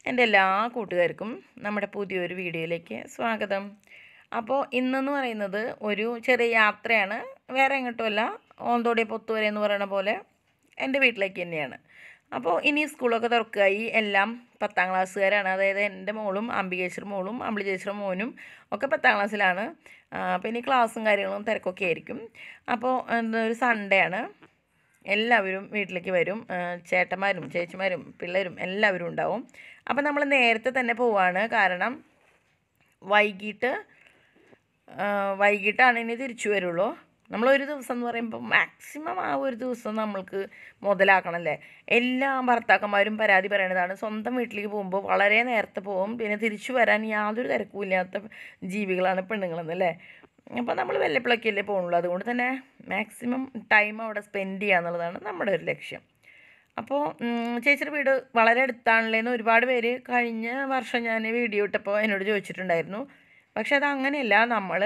എൻ്റെ എല്ലാ കൂട്ടുകാർക്കും നമ്മുടെ പുതിയൊരു വീഡിയോയിലേക്ക് സ്വാഗതം അപ്പോൾ ഇന്നെന്ന് പറയുന്നത് ഒരു ചെറിയ യാത്രയാണ് വേറെ എങ്ങോട്ടുമല്ല ഓന്തോടി പൊത്തുവരെ എന്ന് പറയുന്ന പോലെ എൻ്റെ വീട്ടിലേക്ക് തന്നെയാണ് അപ്പോൾ ഇനി സ്കൂളൊക്കെ തുറക്കുകയായി എല്ലാം പത്താം ക്ലാസ്സുകാരാണ് അതായത് എൻ്റെ മോളും അംബികേശ്വർ മോളും അമ്പിളികേശ്വർ മോനും ഒക്കെ പത്താം ക്ലാസ്സിലാണ് ആ, അപ്പോൾ ഇനി ക്ലാസ്സും കാര്യങ്ങളും തിരക്കൊക്കെ ആയിരിക്കും അപ്പോൾ എന്താ ഒരു സൺഡേ ആണ് എല്ലാവരും വീട്ടിലേക്ക് വരും ആ, ചേട്ടന്മാരും ചേച്ചിമാരും പിള്ളേരും എല്ലാവരും ഉണ്ടാവും അപ്പം നമ്മൾ നേരത്തെ തന്നെ പോവാണ് കാരണം വൈകിട്ട് ആ, വൈകിട്ടാണ് ഇനി തിരിച്ചു വരുള്ളൂ നമ്മളൊരു ദിവസം എന്ന് പറയുമ്പോൾ മാക്സിമം ആ ഒരു ദിവസം നമ്മൾക്ക് മുതലാക്കണമല്ലേ എല്ലാ ഭർത്താക്കന്മാരും പരാതി പറയണതാണ് സ്വന്തം വീട്ടിലേക്ക് പോകുമ്പോൾ വളരെ നേരത്തെ പോകും പിന്നെ തിരിച്ചു വരാൻ യാതൊരു തിരക്കും ഇല്ലാത്ത ജീവികളാണ് പെണ്ണുങ്ങളെന്നല്ലേ അപ്പോൾ നമ്മൾ വെല്ലപ്പിളക്കല്ലേ പോകുള്ളൂ അതുകൊണ്ട് തന്നെ മാക്സിമം ടൈം അവിടെ സ്പെൻഡ് ചെയ്യുക എന്നുള്ളതാണ് നമ്മുടെ ഒരു ലക്ഷ്യം അപ്പോൾ ഉം, ചേച്ചിയുടെ വീട് വളരെ അടുത്താണല്ലേന്ന് ഒരുപാട് പേര് കഴിഞ്ഞ വർഷം ഞാൻ വീഡിയോ ഇട്ടപ്പോൾ എന്നോട് ചോദിച്ചിട്ടുണ്ടായിരുന്നു പക്ഷെ അത് അങ്ങനെയല്ല നമ്മൾ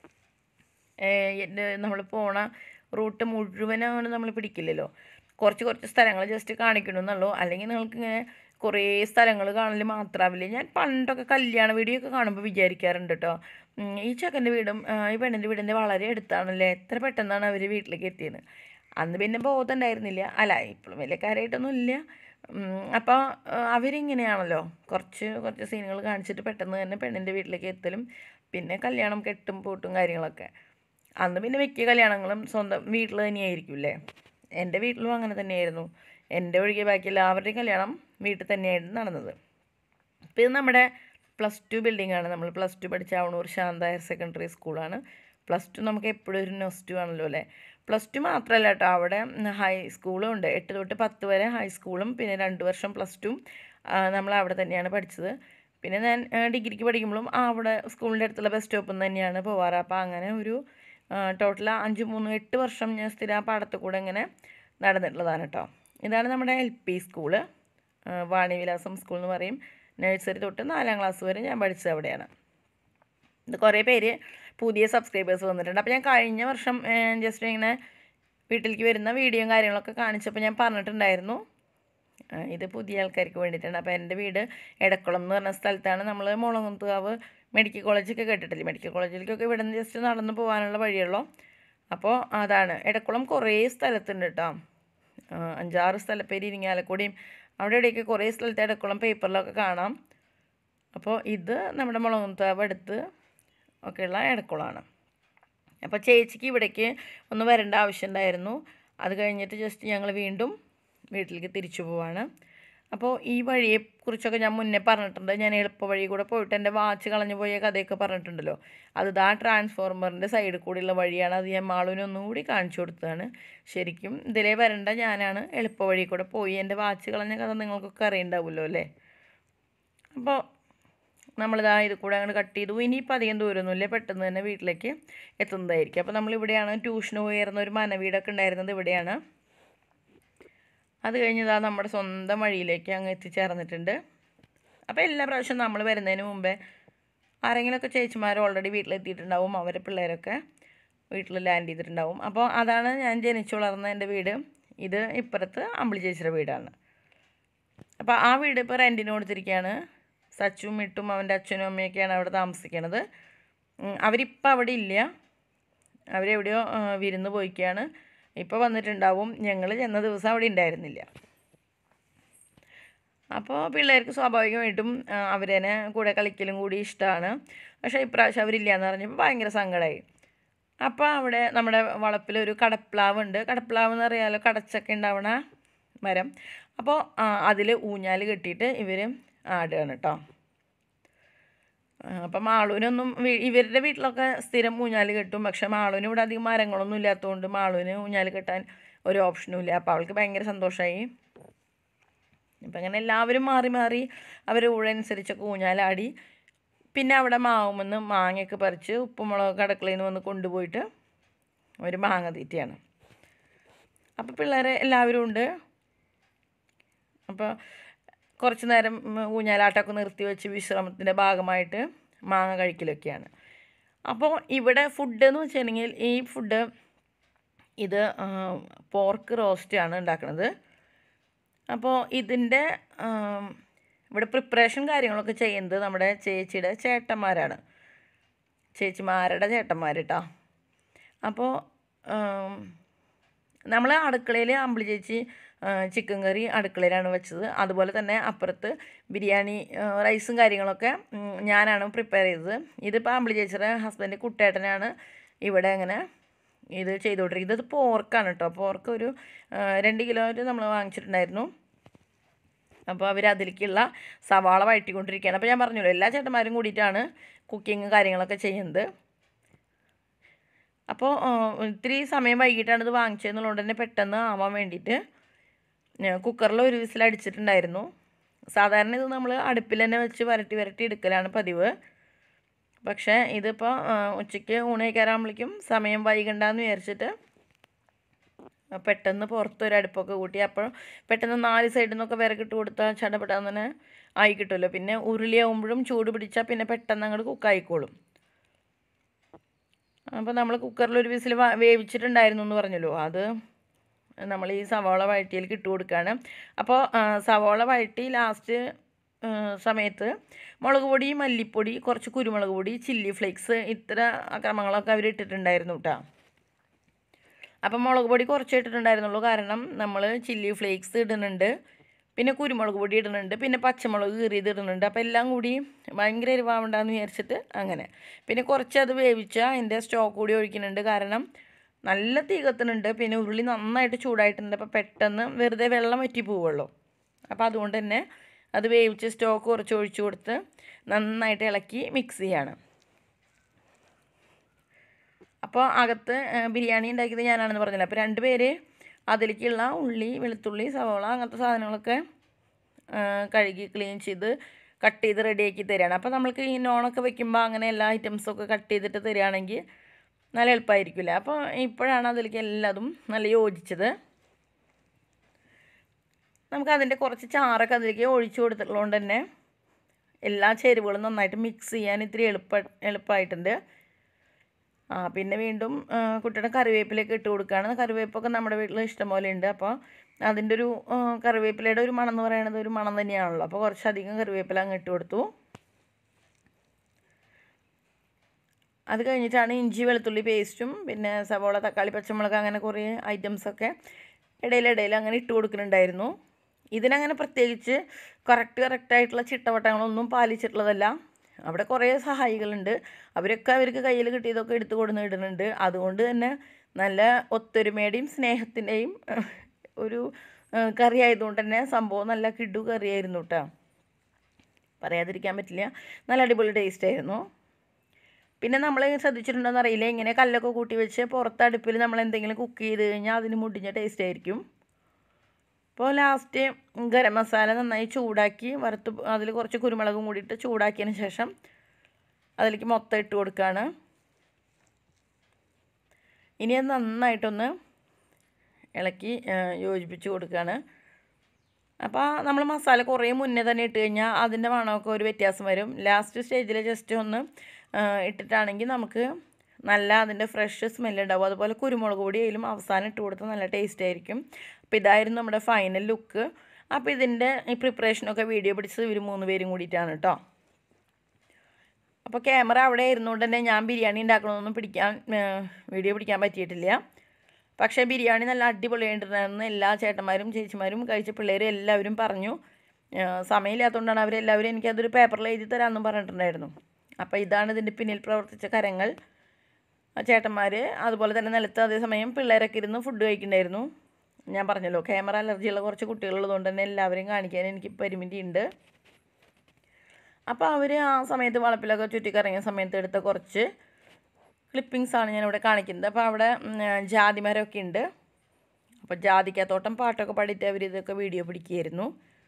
നമ്മൾ പോണ റൂട്ട് മുഴുവനാണ് നമ്മൾ പിടിക്കില്ലല്ലോ കുറച്ച് കുറച്ച് സ്ഥലങ്ങൾ ജസ്റ്റ് കാണിക്കണമെന്നുള്ളൂ അല്ലെങ്കിൽ നിങ്ങൾക്ക് ഇങ്ങനെ കുറേ സ്ഥലങ്ങൾ കാണൽ മാത്രമാവില്ല ഞാൻ പണ്ടൊക്കെ കല്യാണ വീഡിയോ ഒക്കെ കാണുമ്പോൾ വിചാരിക്കാറുണ്ട് കേട്ടോ ഉം, ഈ ചെക്കൻ്റെ വീടും ആ, ഈ പെണ്ണിൻ്റെ വീടിൻ്റെ വളരെ അടുത്താണല്ലേ എത്ര പെട്ടെന്നാണ് അവർ വീട്ടിലേക്ക് എത്തിയത് അന്ന് പിന്നെ ബോധം ഉണ്ടായിരുന്നില്ല അല്ല ഇപ്പോഴും വലിയ കാര്യമായിട്ടൊന്നും ഇല്ല അപ്പോൾ അവരിങ്ങനെയാണല്ലോ കുറച്ച് കുറച്ച് സീനുകൾ കാണിച്ചിട്ട് പെട്ടെന്ന് തന്നെ പെണ്ണിൻ്റെ വീട്ടിലേക്ക് എത്തലും പിന്നെ കല്യാണം കെട്ടും പൂട്ടും കാര്യങ്ങളൊക്കെ അന്ന് പിന്നെ മിക്ക കല്യാണങ്ങളും സ്വന്തം വീട്ടിൽ തന്നെയായിരിക്കില്ലേ എൻ്റെ വീട്ടിലും അങ്ങനെ തന്നെയായിരുന്നു എൻ്റെ ഒഴികെ ബാക്കി എല്ലാവരുടെയും കല്യാണം വീട്ടിൽ തന്നെയായിരുന്നു നടന്നത് ഇപ്പോൾ ഇത് നമ്മുടെ പ്ലസ് ടു ബിൽഡിംഗ് ആണ് നമ്മൾ പ്ലസ് ടു പഠിച്ച ആവണൂർ ശാന്ത ഹയർ സെക്കൻഡറി സ്കൂളാണ് പ്ലസ് ടു നമുക്ക് എപ്പോഴും ഒരു നൊസ്റ്റു ആണല്ലോ അല്ലേ പ്ലസ് ടു മാത്രമല്ല കേട്ടോ അവിടെ ഹൈ സ്കൂളും ഉണ്ട് എട്ട് തൊട്ട് പത്ത് വരെ ഹൈസ്കൂളും പിന്നെ രണ്ട് വർഷം പ്ലസ് ടും നമ്മൾ അവിടെ തന്നെയാണ് പഠിച്ചത് പിന്നെ ഞാൻ ആ, ഡിഗ്രിക്ക് പഠിക്കുമ്പോഴും അവിടെ സ്കൂളിൻ്റെ അടുത്തുള്ള ബസ് സ്റ്റോപ്പിൽ നിന്ന് തന്നെയാണ് പോവാറ് അപ്പോൾ അങ്ങനെ ഒരു ടോട്ടൽ അഞ്ച് മൂന്ന് എട്ട് വർഷം ഞാൻ സ്ഥിരം ആ പാടത്ത് കൂടെ ഇങ്ങനെ നടന്നിട്ടുള്ളതാണ് കേട്ടോ ഇതാണ് നമ്മുടെ L P school Vanivilasam school എന്ന് പറയും നഴ്സറി തൊട്ട് നാലാം ക്ലാസ് വരെ ഞാൻ പഠിച്ചത് അവിടെയാണ് ഇത് കുറേ പേര് പുതിയ സബ്സ്ക്രൈബേഴ്സ് വന്നിട്ടുണ്ട് അപ്പോൾ ഞാൻ കഴിഞ്ഞ വർഷം ജസ്റ്റ് ഇങ്ങനെ വീട്ടിലേക്ക് വരുന്ന വീഡിയോയും കാര്യങ്ങളൊക്കെ കാണിച്ചപ്പോൾ ഞാൻ പറഞ്ഞിട്ടുണ്ടായിരുന്നു ആ, ഇത് പുതിയ ആൾക്കാർക്ക് വേണ്ടിയിട്ടാണ് അപ്പോൾ എൻ്റെ വീട് എടക്കുളം എന്ന് പറഞ്ഞ സ്ഥലത്താണ് നമ്മൾ മുളകുന്തുകാവ് മെഡിക്കൽ കോളേജൊക്കെ കേട്ടിട്ടില്ലേ മെഡിക്കൽ കോളേജിലേക്കൊക്കെ ഇവിടെ നിന്ന് ജസ്റ്റ് നടന്ന് പോകാനുള്ള വഴിയുള്ളൂ അപ്പോൾ അതാണ് എടക്കുളം കുറേ സ്ഥലത്തുണ്ട് കേട്ടോ ആ, അഞ്ചാറ് സ്ഥലപ്പേര് ഇരിങ്ങാലക്കുടിയും അവിടെ ഇവിടെയൊക്കെ കുറേ സ്ഥലത്ത് എടക്കുളം പേപ്പറിലൊക്കെ കാണാം അപ്പോൾ ഇത് നമ്മുടെ മുളകുന്താവ് അടുത്ത് ഒക്കെയുള്ള എടക്കുളമാണ് അപ്പോൾ ചേച്ചിക്ക് ഇവിടേക്ക് ഒന്ന് വരേണ്ട ആവശ്യമുണ്ടായിരുന്നു അത് കഴിഞ്ഞിട്ട് ജസ്റ്റ് ഞങ്ങൾ വീണ്ടും വീട്ടിലേക്ക് തിരിച്ചു പോവാണ് അപ്പോൾ ഈ വഴിയെക്കുറിച്ചൊക്കെ ഞാൻ മുന്നേ പറഞ്ഞിട്ടുണ്ട് ഞാൻ എളുപ്പ വഴി കൂടെ പോയിട്ട് എൻ്റെ വാച്ച് കളഞ്ഞു പോയ കഥയൊക്കെ പറഞ്ഞിട്ടുണ്ടല്ലോ അത് ദാ ട്രാൻസ്ഫോർമറിൻ്റെ സൈഡിൽ കൂടിയുള്ള വഴിയാണ് അത് ഞാൻ മാളുവിന് ഒന്നും കൂടി കാണിച്ചു കൊടുത്തതാണ് ശരിക്കും ഇതിലേ വരേണ്ട ഞാനാണ് എളുപ്പ വഴി കൂടെ പോയി എൻ്റെ വാച്ച് കളഞ്ഞ കഥ നിങ്ങൾക്കൊക്കെ അറിയണ്ടാവുമല്ലോ അല്ലേ അപ്പോൾ നമ്മളിതാ ഇത് കൂടെ അങ്ങോട്ട് കട്ട് ചെയ്തു ഇനിയിപ്പോൾ അധികം ദൂരമൊന്നുമില്ല പെട്ടെന്ന് തന്നെ വീട്ടിലേക്ക് എത്തുന്നതായിരിക്കും അപ്പോൾ നമ്മളിവിടെയാണ് ട്യൂഷന് പോയിരുന്ന ഒരു മനവീടൊക്കെ ഉണ്ടായിരുന്നത് ഇവിടെയാണ് അത് കഴിഞ്ഞതാ നമ്മുടെ സ്വന്തം വഴിയിലേക്ക് അങ്ങ് എത്തിച്ചേർന്നിട്ടുണ്ട് അപ്പോൾ എല്ലാ പ്രാവശ്യവും നമ്മൾ വരുന്നതിന് മുമ്പേ ആരെങ്കിലുമൊക്കെ ചേച്ചിമാർ ഓൾറെഡി വീട്ടിലെത്തിയിട്ടുണ്ടാവും അവരെ പിള്ളേരൊക്കെ വീട്ടിൽ ലാൻഡ് ചെയ്തിട്ടുണ്ടാവും അപ്പോൾ അതാണ് ഞാൻ ജനിച്ചു വളർന്ന എൻ്റെ വീട് ഇത് ഇപ്പുറത്ത് അമ്പിളി ചേച്ചിയുടെ വീടാണ് അപ്പോൾ ആ വീട് ഇപ്പോൾ റെൻറ്റിന് കൊടുത്തിരിക്കുകയാണ് സച്ചും മിട്ടും അവൻ്റെ അച്ഛനും അമ്മയൊക്കെയാണ് അവിടെ താമസിക്കണത് ഉം, അവരിപ്പോൾ അവിടെ ഇല്ല അവരെവിടെയോ ആ, വിരുന്ന് പോയിക്കുകയാണ് ഇപ്പോൾ വന്നിട്ടുണ്ടാവും ഞങ്ങൾ ചെന്ന ദിവസം അവിടെ ഉണ്ടായിരുന്നില്ല അപ്പോൾ പിള്ളേർക്ക് സ്വാഭാവികമായിട്ടും ആ, അവരേനെ കൂടെ കളിക്കലും കൂടി ഇഷ്ടമാണ് പക്ഷേ ഇപ്രാവശ്യം അവരില്ല എന്ന് പറഞ്ഞപ്പോൾ ഭയങ്കര സങ്കടമായി അപ്പോൾ അവിടെ നമ്മുടെ വളപ്പിലൊരു കടപ്ലാവ് ഉണ്ട് കടപ്ലാവ് എന്ന് അറിയാലോ കടച്ചൊക്കെ ഉണ്ടാവണ മരം അപ്പോൾ അതിൽ ഊഞ്ഞാൽ കെട്ടിയിട്ട് ഇവർ ആടുകയാണ് കേട്ടോ അപ്പം മാളൂനൊന്നും വീ- ഇവരുടെ വീട്ടിലൊക്കെ സ്ഥിരം ഊഞ്ഞാൽ കെട്ടും പക്ഷെ മാളൂന് ഇവിടെ അധികം മരങ്ങളൊന്നും ഇല്ലാത്തതുകൊണ്ട് മാളൂന് ഊഞ്ഞാൽ കെട്ടാൻ ഒരു ഓപ്ഷനും ഇല്ല അപ്പോൾ അവൾക്ക് ഭയങ്കര സന്തോഷമായി അപ്പം അങ്ങനെ എല്ലാവരും മാറി മാറി അവർ ഊഴനുസരിച്ചൊക്കെ ഊഞ്ഞാലാടി പിന്നെ അവിടെ മാവുമെന്ന് മാങ്ങയൊക്കെ പറിച്ച് ഉപ്പുമുളക് അടുക്കളയിൽ നിന്ന് വന്ന് കൊണ്ടുപോയിട്ട് ഒരു മാങ്ങ തീറ്റയാണ് അപ്പോൾ പിള്ളേരെ എല്ലാവരും ഉണ്ട് അപ്പോൾ കുറച്ച് നേരം ഉം, ഊഞ്ഞാലാട്ടമൊക്കെ നിർത്തി വെച്ച് വിശ്രമത്തിൻ്റെ ഭാഗമായിട്ട് മാങ്ങ കഴിക്കലൊക്കെയാണ് അപ്പോൾ ഇവിടെ ഫുഡ് എന്ന് വെച്ചിട്ടുണ്ടെങ്കിൽ ഈ ഫുഡ് ഇത് പോർക്ക് റോസ്റ്റാണ് ഉണ്ടാക്കുന്നത് അപ്പോൾ ഇതിൻ്റെ ഇവിടെ പ്രിപ്പറേഷൻ കാര്യങ്ങളൊക്കെ ചെയ്യുന്നത് നമ്മുടെ ചേച്ചിയുടെ ചേട്ടന്മാരാണ് ചേച്ചിമാരുടെ ചേട്ടന്മാർ കേട്ടോ അപ്പോൾ നമ്മൾ അടുക്കളയിൽ അമ്പിളി ചേച്ചി ചിക്കൻ കറി അടുക്കളയിലാണ് വെച്ചത് അതുപോലെ തന്നെ അപ്പുറത്ത് ബിരിയാണി ആ, റൈസും കാര്യങ്ങളൊക്കെ ഉം, ഞാനാണ് പ്രിപ്പയർ ചെയ്തത് ഇതിപ്പോൾ അമ്പിളി ചേച്ചിയുടെ ഹസ്ബൻഡ് കുട്ടേട്ടനാണ് ഇവിടെ അങ്ങനെ ഇത് ചെയ്തുകൊണ്ടിരിക്കുന്നത് ഇത് പോർക്കാണ് കേട്ടോ പോർക്ക് ഒരു ആ, രണ്ട് കിലോ നമ്മൾ വാങ്ങിച്ചിട്ടുണ്ടായിരുന്നു അപ്പോൾ അവർ അതിലേക്കുള്ള സവാള വഴറ്റിക്കൊണ്ടിരിക്കുകയാണ് അപ്പോൾ ഞാൻ പറഞ്ഞല്ലോ എല്ലാ ചേട്ടന്മാരും കൂടിയിട്ടാണ് കുക്കിങ് കാര്യങ്ങളൊക്കെ ചെയ്യുന്നത് അപ്പോൾ ആ, ഇത്തിരി സമയം വൈകിട്ടാണ് ഇത് വാങ്ങിച്ചതെന്നുള്ളത് തന്നെ പെട്ടെന്ന് ആവാൻ വേണ്ടിയിട്ട് കുക്കറിൽ ഒരു വിസിൽ അടിച്ചിട്ടുണ്ടായിരുന്നു സാധാരണ ഇത് നമ്മൾ അടുപ്പിൽ തന്നെ വെച്ച് വരട്ടി വരട്ടി എടുക്കലാണ് പതിവ് പക്ഷേ ഇതിപ്പോൾ ആ, ഉച്ചയ്ക്ക് ഊണ് കഴിക്കാറാകുമ്പോഴേക്കും സമയം വൈകണ്ടെന്ന് വിചാരിച്ചിട്ട് പെട്ടെന്ന് പുറത്ത് ഒരു അടുപ്പൊക്കെ കൂട്ടി അപ്പോൾ പെട്ടെന്ന് നാല് സൈഡിൽ നിന്നൊക്കെ വിറകിട്ട് കൊടുത്താൽ ചടപെടാൻ തന്നെ ആയി കിട്ടുമല്ലോ പിന്നെ ഉരുളിയാവുമ്പോഴും ചൂട് പിടിച്ചാൽ പിന്നെ പെട്ടെന്ന് അങ്ങോട്ട് കുക്കായിക്കോളും അപ്പോൾ നമ്മൾ കുക്കറിൽ ഒരു വിസിൽ വേവിച്ചിട്ടുണ്ടായിരുന്നു എന്ന് പറഞ്ഞല്ലോ അത് നമ്മൾ ഈ സവാള വഴറ്റിയിലേക്ക് ഇട്ട് കൊടുക്കുകയാണ് അപ്പോൾ ആ, സവാള വഴറ്റി ലാസ്റ്റ് സമയത്ത് മുളക് പൊടി മല്ലിപ്പൊടി കുറച്ച് കുരുമുളക് പൊടി ചില്ലി ഫ്ലേക്സ് ഇത്ര ക്രമങ്ങളൊക്കെ അവർ ഇട്ടിട്ടുണ്ടായിരുന്നു കേട്ടോ അപ്പം മുളക് പൊടി കുറച്ച് ഇട്ടിട്ടുണ്ടായിരുന്നുള്ളൂ കാരണം നമ്മൾ ചില്ലി ഫ്ലേക്സ് ഇടുന്നുണ്ട് പിന്നെ കുരുമുളക് പൊടി ഇടുന്നുണ്ട് പിന്നെ പച്ചമുളക് കീറിയത് ഇടുന്നുണ്ട് അപ്പോൾ എല്ലാം കൂടി ഭയങ്കര എരിവാവണ്ടെന്ന് വിചാരിച്ചിട്ട് അങ്ങനെ പിന്നെ കുറച്ച് അത് വേവിച്ച അതിൻ്റെ സ്റ്റോക്ക് കൂടി ഒഴിക്കുന്നുണ്ട് കാരണം നല്ല തീ കത്തുന്നുണ്ട് പിന്നെ ഉരുളി നന്നായിട്ട് ചൂടായിട്ടുണ്ട് അപ്പോൾ പെട്ടെന്ന് വെറുതെ വെള്ളം വറ്റി പോവുള്ളൂ അപ്പോൾ അതുകൊണ്ട് തന്നെ അത് വേവിച്ച് സ്റ്റോക്ക് കുറച്ച് ഒഴിച്ചു കൊടുത്ത് നന്നായിട്ട് ഇളക്കി മിക്സ് ചെയ്യാണ് അപ്പോൾ അകത്ത് ആ, ബിരിയാണി ഉണ്ടാക്കിയത് ഞാനാണെന്ന് പറഞ്ഞില്ല അപ്പോൾ രണ്ട് പേര് അതിലേക്കുള്ള ഉള്ളി വെളുത്തുള്ളി സവോള അങ്ങനത്തെ സാധനങ്ങളൊക്കെ ആ, കഴുകി ക്ലീൻ ചെയ്ത് കട്ട് ചെയ്ത് റെഡിയാക്കി തരികയാണ് അപ്പോൾ നമ്മൾക്ക് ഈ നോണൊക്കെ വെക്കുമ്പോൾ അങ്ങനെ എല്ലാ ഐറ്റംസൊക്കെ കട്ട് ചെയ്തിട്ട് തരികയാണെങ്കിൽ നല്ല എളുപ്പമായിരിക്കില്ല അപ്പോൾ ഇപ്പോഴാണ് അതിലേക്ക് എല്ലാതും നല്ല യോജിച്ചത് നമുക്ക് അതിൻ്റെ കുറച്ച് ചാറൊക്കെ അതിലേക്ക് ഒഴിച്ചു കൊടുത്തിട്ടുള്ളതുകൊണ്ട് തന്നെ എല്ലാ ചേരുവകളും നന്നായിട്ട് മിക്സ് ചെയ്യാൻ ഇത്തിരി എളുപ്പ എളുപ്പമായിട്ടുണ്ട് ആ പിന്നെ വീണ്ടും ആ, കുട്ടിയുടെ കറിവേപ്പിലൊക്കെ ഇട്ട് കൊടുക്കുകയാണ് കറിവേപ്പൊക്കെ നമ്മുടെ വീട്ടിൽ ഇഷ്ടംപോലെ ഉണ്ട് അപ്പോൾ അതിൻ്റെ ഒരു ആ, കറിവേപ്പിലയുടെ ഒരു മണം എന്ന് പറയുന്നത് ഒരു മണം തന്നെയാണല്ലോ അപ്പോൾ കുറച്ചധികം കറിവേപ്പില അങ്ങ് ഇട്ട് കൊടുത്തു അത് കഴിഞ്ഞിട്ടാണ് ഇഞ്ചി വെളുത്തുള്ളി പേസ്റ്റും പിന്നെ സവോള തക്കാളി പച്ചമുളക് അങ്ങനെ കുറേ ഐറ്റംസൊക്കെ ഇടയിലിടയിൽ അങ്ങനെ ഇട്ട് കൊടുക്കുന്നുണ്ടായിരുന്നു ഇതിനങ്ങനെ പ്രത്യേകിച്ച് കറക്റ്റ് കറക്റ്റായിട്ടുള്ള ചിട്ടവട്ടങ്ങളൊന്നും പാലിച്ചിട്ടുള്ളതല്ല അവിടെ കുറേ സഹായികളുണ്ട് അവരൊക്കെ അവർക്ക് കയ്യിൽ കിട്ടിയതൊക്കെ എടുത്തു കൊടുന്ന് ഇടുന്നുണ്ട് അതുകൊണ്ട് തന്നെ നല്ല ഒത്തൊരുമയുടെയും സ്നേഹത്തിൻ്റെയും ഒരു ഏഹ്, കറി ആയതുകൊണ്ട് തന്നെ സംഭവം നല്ല കിഡു കറിയായിരുന്നു കേട്ടോ പറയാതിരിക്കാൻ പറ്റില്ല നല്ല അടിപൊളി ടേസ്റ്റ് ആയിരുന്നു പിന്നെ നമ്മൾ ശ്രദ്ധിച്ചിട്ടുണ്ടോയെന്ന് അറിയില്ല ഇങ്ങനെ കല്ലൊക്കെ കൂട്ടി വെച്ച് പുറത്ത് അടുപ്പിൽ നമ്മൾ എന്തെങ്കിലും കുക്ക് ചെയ്ത് കഴിഞ്ഞാൽ അതിന് മുടിഞ്ഞ ടേസ്റ്റ് ആയിരിക്കും അപ്പോൾ ലാസ്റ്റ് ഗരം മസാല നന്നായി ചൂടാക്കി വറുത്ത് അതിൽ കുറച്ച് കുരുമുളകും കൂടി ഇട്ട് ചൂടാക്കിയതിന് ശേഷം അതിലേക്ക് മൊത്തം ഇട്ട് കൊടുക്കുകയാണ് ഇനി അത് നന്നായിട്ടൊന്ന് ഇളക്കി ആ, യോജിപ്പിച്ച് കൊടുക്കുകയാണ് അപ്പോൾ നമ്മൾ മസാല കുറേ മുന്നേ തന്നെ ഇട്ട് കഴിഞ്ഞാൽ അതിൻ്റെ മണമൊക്കെ ഒരു വ്യത്യാസം വരും ലാസ്റ്റ് സ്റ്റേജിൽ ജസ്റ്റ് ഒന്ന് ആ, ഇട്ടിട്ടാണെങ്കിൽ നമുക്ക് നല്ല അതിൻ്റെ ഫ്രഷ് സ്മെല്ല് ഉണ്ടാവും അതുപോലെ കുരുമുളക് പൊടി അതിലും അവസാനം ഇട്ട് കൊടുത്താൽ നല്ല ടേസ്റ്റ് ആയിരിക്കും അപ്പോൾ ഇതായിരുന്നു നമ്മുടെ ഫൈനൽ ലുക്ക് അപ്പോൾ ഇതിൻ്റെ ഈ പ്രിപ്പറേഷനൊക്കെ വീഡിയോ പിടിച്ചത് ഇവർ മൂന്ന് പേരും കൂടിയിട്ടാണ് കേട്ടോ അപ്പോൾ ക്യാമറ അവിടെ ആയിരുന്നുകൊണ്ട് തന്നെ ഞാൻ ബിരിയാണി ഉണ്ടാക്കണമെന്നൊന്നും പിടിക്കാൻ ഏഹ്, വീഡിയോ പിടിക്കാൻ പറ്റിയിട്ടില്ല പക്ഷേ ബിരിയാണി നല്ല അടിപൊളിയായിട്ടുണ്ടായിരുന്നു എല്ലാ ചേട്ടന്മാരും ചേച്ചിമാരും കഴിച്ച പിള്ളേരും എല്ലാവരും പറഞ്ഞു ഏഹ്, സമയമില്ലാത്തതുകൊണ്ടാണ് അവരെല്ലാവരും എനിക്കതൊരു പേപ്പറിൽ എഴുതി തരാമെന്നും പറഞ്ഞിട്ടുണ്ടായിരുന്നു അപ്പോൾ ഇതാണ് ഇതിൻ്റെ പിന്നിൽ പ്രവർത്തിച്ച കരങ്ങൾ ആ ചേട്ടന്മാർ അതുപോലെ തന്നെ നിലത്ത് അതേസമയം പിള്ളേരൊക്കെ ഇരുന്ന് ഫുഡ് കഴിക്കുന്നുണ്ടായിരുന്നു ഞാൻ പറഞ്ഞല്ലോ ക്യാമറ അലർജിയുള്ള കുറച്ച് കുട്ടികളുള്ളതുകൊണ്ട് തന്നെ എല്ലാവരെയും കാണിക്കാൻ എനിക്ക് പരിമിതി ഉണ്ട് അപ്പോൾ അവർ ആ സമയത്ത് വളപ്പിലൊക്കെ ചുറ്റിക്കറങ്ങിയ സമയത്ത് എടുത്ത കുറച്ച് ക്ലിപ്പിങ്സ് ആണ് ഞാനിവിടെ കാണിക്കുന്നത് അപ്പോൾ അവിടെ ഉം, ജാതിമരമൊക്കെ ഉണ്ട് അപ്പോൾ ജാതിക്കത്തോട്ടം പാട്ടൊക്കെ പാടിയിട്ട് അവർ ഇതൊക്കെ വീഡിയോ പിടിക്കുകയായിരുന്നു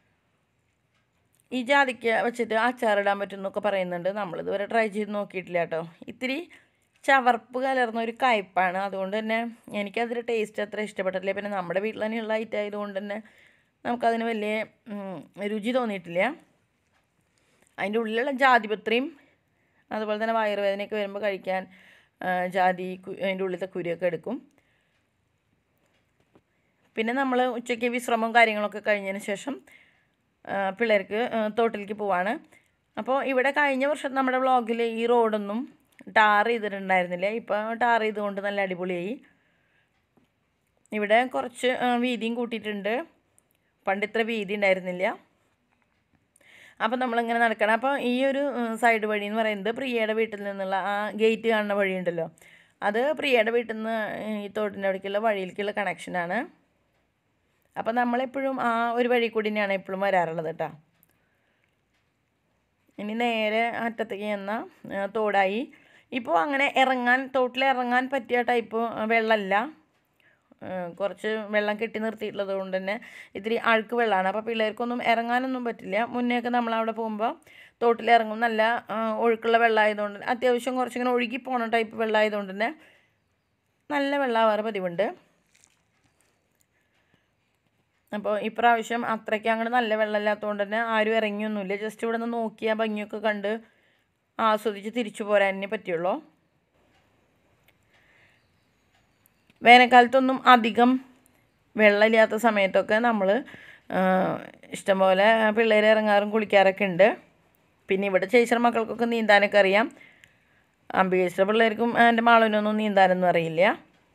ഈ ജാതിക്ക വെച്ചിട്ട് അച്ചാറിടാൻ പറ്റുമെന്നൊക്കെ പറയുന്നുണ്ട് നമ്മളിതുവരെ ട്രൈ ചെയ്ത് നോക്കിയിട്ടില്ല കേട്ടോ ഇത്തിരി ചവർപ്പ് കലർന്ന ഒരു കയ്പ്പാണ് അതുകൊണ്ട് തന്നെ എനിക്കതിൻ്റെ ടേസ്റ്റ് അത്ര ഇഷ്ടപ്പെട്ടിട്ടില്ല പിന്നെ നമ്മുടെ വീട്ടിൽ തന്നെയുള്ള ഐറ്റം ആയതുകൊണ്ട് തന്നെ നമുക്കതിന് വലിയ ഉം, രുചി തോന്നിയിട്ടില്ല അതിൻ്റെ ഉള്ളിലുള്ള ജാതിപത്രിയും അതുപോലെ തന്നെ വയറുവേദനയൊക്കെ വരുമ്പോൾ കഴിക്കാൻ ആ, ജാതി കു- അതിൻ്റെ ഉള്ളിലത്തെ കുരുവൊക്കെ എടുക്കും പിന്നെ നമ്മൾ ഉച്ചയ്ക്ക് വിശ്രമവും കാര്യങ്ങളൊക്കെ കഴിഞ്ഞതിന് ശേഷം ആ, പിള്ളേർക്ക് ആ, തോട്ടിലേക്ക് പോവാണ് അപ്പോൾ ഇവിടെ കഴിഞ്ഞ വർഷം നമ്മുടെ വ്ളോഗിൽ ഈ റോഡൊന്നും ടാർ ചെയ്തിട്ടുണ്ടായിരുന്നില്ല ഇപ്പോൾ ടാർ ചെയ്തുകൊണ്ട് നല്ല അടിപൊളിയായി ഇവിടെ കുറച്ച് ആ, വീതിയും കൂട്ടിയിട്ടുണ്ട് പണ്ട് ഇത്ര വീതി ഉണ്ടായിരുന്നില്ല അപ്പോൾ നമ്മളിങ്ങനെ നടക്കണം അപ്പോൾ ഈ ഒരു സൈഡ് വഴി എന്ന് പറയുന്നത് പ്രിയയുടെ വീട്ടിൽ നിന്നുള്ള ആ ഗേറ്റ് കാണുന്ന വഴിയുണ്ടല്ലോ അത് പ്രിയയുടെ വീട്ടിൽ നിന്ന് ഈ തോട്ടിൻ്റെ അവിടേക്കുള്ള വഴിയിലേക്കുള്ള കണക്ഷനാണ് അപ്പോൾ നമ്മളെപ്പോഴും ആ ഒരു വഴി കൂടി തന്നെയാണ് എപ്പോഴും വരാറുള്ളത് കേട്ടോ ഇനി നേരെ അറ്റത്തേക്ക് ചെന്ന ആ, തോടായി ഇപ്പോൾ അങ്ങനെ ഇറങ്ങാൻ തോട്ടിൽ ഇറങ്ങാൻ പറ്റിയ ടൈപ്പ് വെള്ളമല്ല ആ, കുറച്ച് വെള്ളം കെട്ടി നിർത്തിയിട്ടുള്ളത് കൊണ്ട് തന്നെ ഇത്തിരി അഴുക്ക് വെള്ളമാണ് അപ്പോൾ പിള്ളേർക്കൊന്നും ഇറങ്ങാനൊന്നും പറ്റില്ല മുന്നേയൊക്കെ നമ്മളവിടെ പോകുമ്പോൾ തോട്ടിൽ ഇറങ്ങും നല്ല ആ, ഒഴുക്കുള്ള വെള്ളമായതുകൊണ്ട് അത്യാവശ്യം കുറച്ചിങ്ങനെ ഒഴുകി പോണ ടൈപ്പ് വെള്ളമായതുകൊണ്ട് തന്നെ നല്ല വെള്ളമാവാറ് പതിവുണ്ട് അപ്പോൾ ഇപ്രാവശ്യം അത്രയ്ക്ക് അങ്ങോട്ട് നല്ല വെള്ളമില്ലാത്തതുകൊണ്ട് തന്നെ ആരും ഇറങ്ങിയൊന്നുമില്ല ജസ്റ്റ് ഇവിടെ നിന്ന് നോക്കിയാൽ ഭംഗിയൊക്കെ കണ്ട് ആസ്വദിച്ച് തിരിച്ചു പോരാനേ പറ്റുള്ളൂ വേനൽക്കാലത്തൊന്നും അധികം വെള്ളമില്ലാത്ത സമയത്തൊക്കെ നമ്മൾ ഇഷ്ടംപോലെ പിള്ളേർ ഇറങ്ങാറും കുളിക്കാറൊക്കെ ഉണ്ട് പിന്നെ ഇവിടെ ചേച്ചിയുടെ മക്കൾക്കൊക്കെ നീന്താനൊക്കെ അറിയാം അംബികേശ്വര പിള്ളേർക്കും എൻ്റെ മാളവിനൊന്നും നീന്താനൊന്നും അറിയില്ല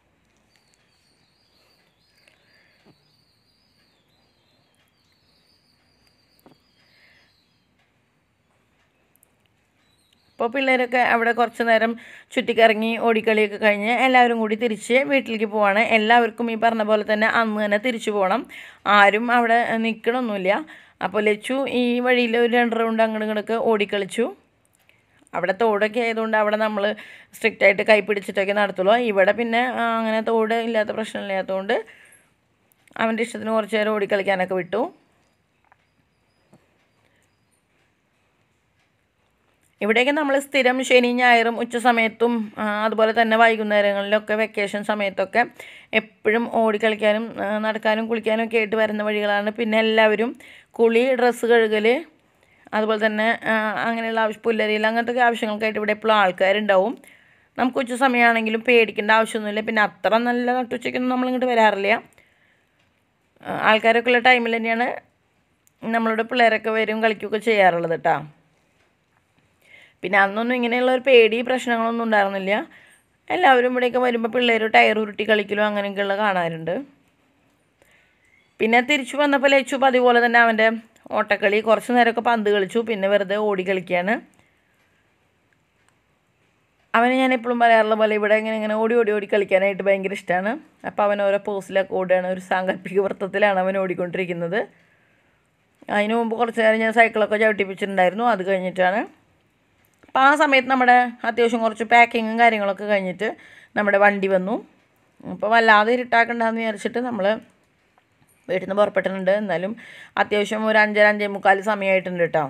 അപ്പോൾ പിള്ളേരൊക്കെ അവിടെ കുറച്ച് നേരം ചുറ്റിക്കറങ്ങി ഓടിക്കളിയൊക്കെ കഴിഞ്ഞ് എല്ലാവരും കൂടി തിരിച്ച് വീട്ടിലേക്ക് പോവാണ് എല്ലാവർക്കും ഈ പറഞ്ഞ പോലെ തന്നെ അന്ന് തന്നെ തിരിച്ചു പോകണം ആരും അവിടെ നിൽക്കണമൊന്നുമില്ല അപ്പോൾ ലച്ചു ഈ വഴിയിൽ ഒരു രണ്ട് റൗണ്ട് അങ്ങോട്ട് ഇങ്ങോട്ടൊക്കെ ഓടിക്കളിച്ചു അവിടെ തോടൊക്കെ ആയതുകൊണ്ട് അവിടെ നമ്മൾ സ്ട്രിക്റ്റ് ആയിട്ട് കൈ പിടിച്ചിട്ടൊക്കെ നടത്തുള്ളൂ ഇവിടെ പിന്നെ ആ, അങ്ങനെ തോട് ഇല്ലാത്ത പ്രശ്നമില്ലാത്തതുകൊണ്ട് അവൻ്റെ ഇഷ്ടത്തിന് കുറച്ച് നേരം ഓടിക്കളിക്കാനൊക്കെ വിട്ടു ഇവിടെയൊക്കെ നമ്മൾ സ്ഥിരം ശനി ഞായറും ഉച്ച സമയത്തും ആ, അതുപോലെ തന്നെ വൈകുന്നേരങ്ങളിലൊക്കെ വെക്കേഷൻ സമയത്തൊക്കെ എപ്പോഴും ഓടിക്കളിക്കാനും ആ, നടക്കാനും കുളിക്കാനും ഒക്കെ ആയിട്ട് വരുന്ന വഴികളാണ് പിന്നെ എല്ലാവരും കുളി ഡ്രസ്സ് കഴുകൽ അതുപോലെ തന്നെ ആ, അങ്ങനെയുള്ള ആവശ്യം പുല്ലരിയിൽ അങ്ങനത്തെ ഒക്കെ ആവശ്യങ്ങൾക്കായിട്ട് ഇവിടെ എപ്പോഴും ആൾക്കാരുണ്ടാവും നമുക്ക് ഉച്ച സമയമാണെങ്കിലും പേടിക്കേണ്ട ആവശ്യമൊന്നുമില്ല പിന്നെ അത്ര നല്ല നട്ടുച്ചയ്ക്കൊന്നും നമ്മളിങ്ങോട്ട് വരാറില്ല ആ, ആൾക്കാരൊക്കെ ഉള്ള ടൈമിൽ തന്നെയാണ് നമ്മളുടെ പിള്ളേരൊക്കെ വരും കളിക്കുകയൊക്കെ ചെയ്യാറുള്ളത് കേട്ടോ പിന്നെ അന്നൊന്നും ഇങ്ങനെയുള്ള ഒരു പേടി പ്രശ്നങ്ങളൊന്നും ഉണ്ടായിരുന്നില്ല എല്ലാവരും ഇവിടെയൊക്കെ വരുമ്പോൾ പിള്ളേർ ടയർ ഉരുട്ടി കളിക്കലും അങ്ങനെയൊക്കെയുള്ള കാണാറുണ്ട് പിന്നെ തിരിച്ചു വന്നപ്പോൾ ലച്ചു അതുപോലെ തന്നെ അവൻ്റെ ഓട്ടക്കളി കുറച്ച് നേരമൊക്കെ പന്ത് കളിച്ചു പിന്നെ വെറുതെ ഓടി കളിക്കുകയാണ് അവന് ഞാൻ എപ്പോഴും പറയാറുള്ള പോലെ ഇവിടെ ഇങ്ങനെ ഇങ്ങനെ ഓടി ഓടി ഓടി കളിക്കാനായിട്ട് ഭയങ്കര ഇഷ്ടമാണ് അപ്പോൾ അവൻ ഓരോ പോസ്റ്റിലൊക്കെ ഓടുകയാണ് ഒരു സാങ്കല്പിക വൃത്തത്തിലാണ് അവൻ ഓടിക്കൊണ്ടിരിക്കുന്നത് അതിന് മുമ്പ് കുറച്ച് നേരം ഞാൻ സൈക്കിളൊക്കെ ചവിട്ടിപ്പിച്ചിട്ടുണ്ടായിരുന്നു അത് കഴിഞ്ഞിട്ടാണ് അപ്പോൾ ആ സമയത്ത് നമ്മുടെ അത്യാവശ്യം കുറച്ച് പാക്കിങ്ങും കാര്യങ്ങളൊക്കെ കഴിഞ്ഞിട്ട് നമ്മുടെ വണ്ടി വന്നു അപ്പോൾ വല്ലാതെ ഇരുട്ടാക്കണ്ടെന്ന് വിചാരിച്ചിട്ട് നമ്മൾ വീട്ടിൽ നിന്ന് പുറപ്പെട്ടിട്ടുണ്ട് എന്നാലും അത്യാവശ്യം ഒരു അഞ്ചര അഞ്ചേ മുക്കാൽ സമയമായിട്ടുണ്ട് കേട്ടോ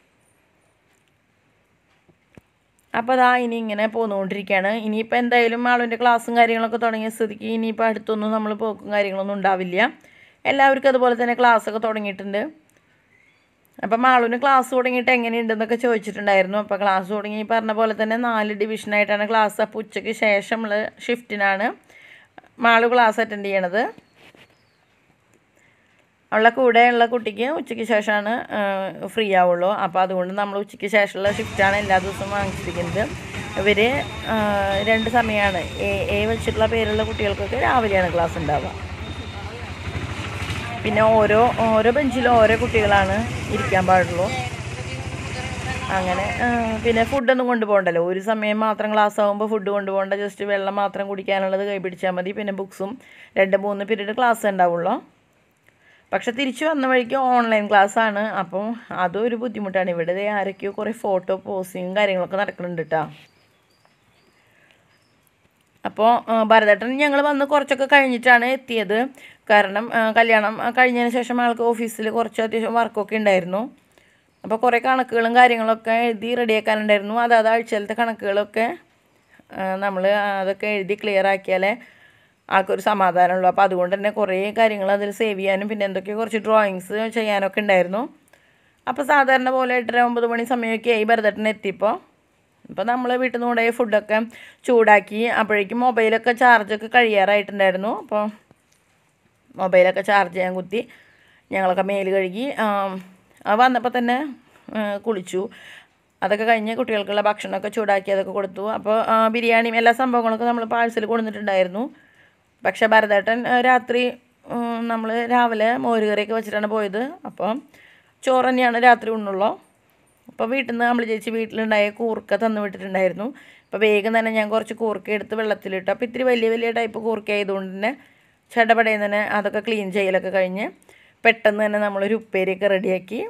അപ്പോൾ അതാ ഇനി ഇങ്ങനെ പോന്നുകൊണ്ടിരിക്കുകയാണ് ഇനിയിപ്പോൾ എന്തായാലും ആളുവിൻ്റെ ക്ലാസ്സും കാര്യങ്ങളൊക്കെ തുടങ്ങിയ സ്ഥിതിക്ക് ഇനിയിപ്പോൾ അടുത്തൊന്നും നമ്മൾ പോക്കും കാര്യങ്ങളൊന്നും ഉണ്ടാവില്ല എല്ലാവർക്കും അതുപോലെ തന്നെ ക്ലാസ്സൊക്കെ തുടങ്ങിയിട്ടുണ്ട് അപ്പം മാളുവിന് ക്ലാസ് തുടങ്ങിയിട്ട് എങ്ങനെയുണ്ടെന്നൊക്കെ ചോദിച്ചിട്ടുണ്ടായിരുന്നു അപ്പോൾ ക്ലാസ് തുടങ്ങി ഈ പറഞ്ഞ പോലെ തന്നെ നാല് ഡിവിഷനായിട്ടാണ് ക്ലാസ് അപ്പോൾ ഉച്ചയ്ക്ക് ശേഷമുള്ള ഷിഫ്റ്റിനാണ് മാളു ക്ലാസ് അറ്റൻഡ് ചെയ്യണത് അവളുടെ കൂടെയുള്ള കുട്ടിക്ക് ഉച്ചയ്ക്ക് ശേഷമാണ് ഫ്രീ ആവുള്ളൂ അപ്പോൾ അതുകൊണ്ട് നമ്മൾ ഉച്ചയ്ക്ക് ശേഷമുള്ള ഷിഫ്റ്റാണ് എല്ലാ ദിവസവും വാങ്ങിച്ചിരിക്കുന്നത് ഇവർ രണ്ട് സമയമാണ് എ എ വെച്ചിട്ടുള്ള പേരുള്ള കുട്ടികൾക്കൊക്കെ രാവിലെയാണ് ക്ലാസ് ഉണ്ടാവുക പിന്നെ ഓരോ ഓരോ ബെഞ്ചിലും ഓരോ കുട്ടികളാണ് ഇരിക്കാൻ പാടുള്ളൂ അങ്ങനെ ആ, പിന്നെ ഫുഡൊന്നും കൊണ്ടുപോകണ്ടല്ലോ ഒരു സമയം മാത്രം ക്ലാസ് ആകുമ്പോൾ ഫുഡ് കൊണ്ടുപോകണ്ട ജസ്റ്റ് വെള്ളം മാത്രം കുടിക്കാനുള്ളത് കൈ പിടിച്ചാൽ മതി പിന്നെ ബുക്സും രണ്ട് മൂന്ന് പീരീഡ് ക്ലാസ് ഉണ്ടാവുള്ളൂ പക്ഷെ തിരിച്ചു വന്ന വഴിക്ക് ഓൺലൈൻ ക്ലാസ് ആണ് അപ്പോൾ അതും ഒരു ബുദ്ധിമുട്ടാണ് ഇവിടെ ദേ ആരൊക്കെയോ കുറേ ഫോട്ടോ പോസ്റ്റിങ്ങും കാര്യങ്ങളൊക്കെ നടക്കുന്നുണ്ട് കേട്ടോ അപ്പോൾ ഭരതേട്ടൻ ഞങ്ങൾ വന്ന് കുറച്ചൊക്കെ കഴിഞ്ഞിട്ടാണ് എത്തിയത് കാരണം ആ, കല്യാണം ആ, കഴിഞ്ഞതിന് ശേഷം ആൾക്ക് ഓഫീസിൽ കുറച്ച് അത്യാവശ്യം വർക്കൊക്കെ ഉണ്ടായിരുന്നു അപ്പോൾ കുറേ കണക്കുകളും കാര്യങ്ങളൊക്കെ എഴുതി റെഡിയാക്കാനുണ്ടായിരുന്നു അതാത് ആഴ്ചയിലത്തെ കണക്കുകളൊക്കെ നമ്മൾ അതൊക്കെ എഴുതി ക്ലിയർ ആക്കിയാലേ ആൾക്കൊരു സമാധാനമുള്ളൂ അപ്പോൾ അതുകൊണ്ട് തന്നെ കുറേ കാര്യങ്ങൾ അതിൽ സേവ് ചെയ്യാനും പിന്നെ എന്തൊക്കെയോ കുറച്ച് ഡ്രോയിങ്സ് ചെയ്യാനൊക്കെ ഉണ്ടായിരുന്നു അപ്പോൾ സാധാരണ പോലെ എട്ടര ഒമ്പത് മണി സമയമൊക്കെ ആയി ഭരതേട്ടൻ എത്തിയപ്പോൾ ഇപ്പോൾ നമ്മൾ വീട്ടിൽ നിന്ന് കൊണ്ടുപോയ ഫുഡൊക്കെ ചൂടാക്കി അപ്പോഴേക്കും മൊബൈലൊക്കെ ചാർജൊക്കെ കഴിയാറായിട്ടുണ്ടായിരുന്നു അപ്പോൾ മൊബൈലൊക്കെ ചാർജ് ചെയ്യാൻ കുത്തി ഞങ്ങളൊക്കെ മേല് കഴുകി ആം, ആ വന്നപ്പോൾ തന്നെ ആ, കുളിച്ചു അതൊക്കെ കഴിഞ്ഞ് കുട്ടികൾക്കുള്ള ഭക്ഷണമൊക്കെ ചൂടാക്കി അതൊക്കെ കൊടുത്തു അപ്പോൾ ആ, ബിരിയാണിയും എല്ലാ സംഭവങ്ങളൊക്കെ നമ്മൾ പാഴ്സൽ കൊടുത്തിട്ടുണ്ടായിരുന്നു പക്ഷേ ഭരതേട്ടൻ ആ, രാത്രി നമ്മൾ രാവിലെ മോരുകറിയൊക്കെ വെച്ചിട്ടാണ് പോയത് അപ്പോൾ ചോറ് തന്നെയാണ് രാത്രി ഉണ്ണുള്ളൂ അപ്പോൾ വീട്ടിൽ നിന്ന് നമ്മൾ ചേച്ചി വീട്ടിലുണ്ടായ കൂർക്ക തന്നു വിട്ടിട്ടുണ്ടായിരുന്നു അപ്പോൾ വേഗം തന്നെ ഞാൻ കുറച്ച് കൂർക്ക എടുത്ത് വെള്ളത്തിലിട്ടു അപ്പോൾ ഇത്തിരി വലിയ വലിയ ടൈപ്പ് കൂർക്ക ആയതുകൊണ്ട് തന്നെ ചടപടയിൽ തന്നെ അതൊക്കെ ക്ലീൻ ചെയ്യലൊക്കെ കഴിഞ്ഞ് പെട്ടെന്ന് തന്നെ നമ്മളൊരു ഉപ്പേരിയൊക്കെ റെഡിയാക്കി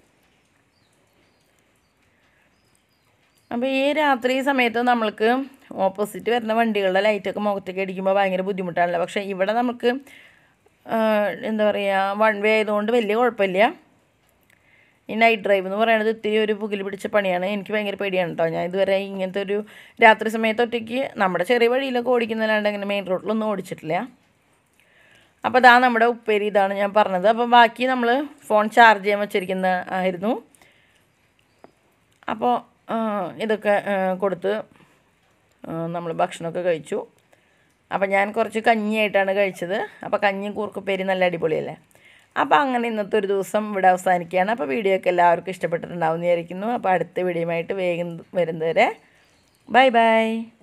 അപ്പോൾ ഈ രാത്രി സമയത്ത് നമ്മൾക്ക് ഓപ്പോസിറ്റ് വരുന്ന വണ്ടികളുടെ ലൈറ്റൊക്കെ മുഖത്തേക്ക് അടിക്കുമ്പോൾ ഭയങ്കര ബുദ്ധിമുട്ടാണല്ലോ പക്ഷേ ഇവിടെ നമുക്ക് ആ, എന്താ പറയുക വൺ വേ ആയതുകൊണ്ട് വലിയ കുഴപ്പമില്ല ഈ നൈറ്റ് ഡ്രൈവ് എന്ന് പറയുന്നത് ഇത്തിരി ഒരു പുകിൽ പിടിച്ച പണിയാണ് എനിക്ക് ഭയങ്കര പേടിയാണ് കേട്ടോ ഞാൻ ഇതുവരെ ഇങ്ങനത്തെ ഒരു രാത്രി സമയത്ത് ഒറ്റയ്ക്ക് നമ്മുടെ ചെറിയ വഴിയിലൊക്കെ ഓടിക്കുന്നല്ലാണ്ട് അങ്ങനെ മെയിൻ റോഡിലൊന്നും ഓടിച്ചിട്ടില്ല അപ്പോൾ ഇതാ നമ്മുടെ ഉപ്പേരി ഇതാണ് ഞാൻ പറഞ്ഞത് അപ്പോൾ ബാക്കി നമ്മൾ ഫോൺ ചാർജ് ചെയ്യാൻ വെച്ചിരിക്കുന്ന ആയിരുന്നു അപ്പോൾ ആ, ഇതൊക്കെ ആ, കൊടുത്ത് നമ്മൾ ഭക്ഷണമൊക്കെ കഴിച്ചു അപ്പോൾ ഞാൻ കുറച്ച് കഞ്ഞിയായിട്ടാണ് കഴിച്ചത് അപ്പോൾ കഞ്ഞിയും കൂർക്കുപ്പേരി നല്ല അടിപൊളിയല്ലേ അപ്പോൾ അങ്ങനെ ഇന്നത്തെ ഒരു ദിവസം ഇവിടെ അവസാനിക്കുകയാണ് അപ്പോൾ വീഡിയോ ഒക്കെ എല്ലാവർക്കും ഇഷ്ടപ്പെട്ടിട്ടുണ്ടാവും എന്ന് വിചാരിക്കുന്നു അപ്പോൾ അടുത്ത വീഡിയോയുമായിട്ട് വേഗം വരുന്നവരെ ബൈ ബൈ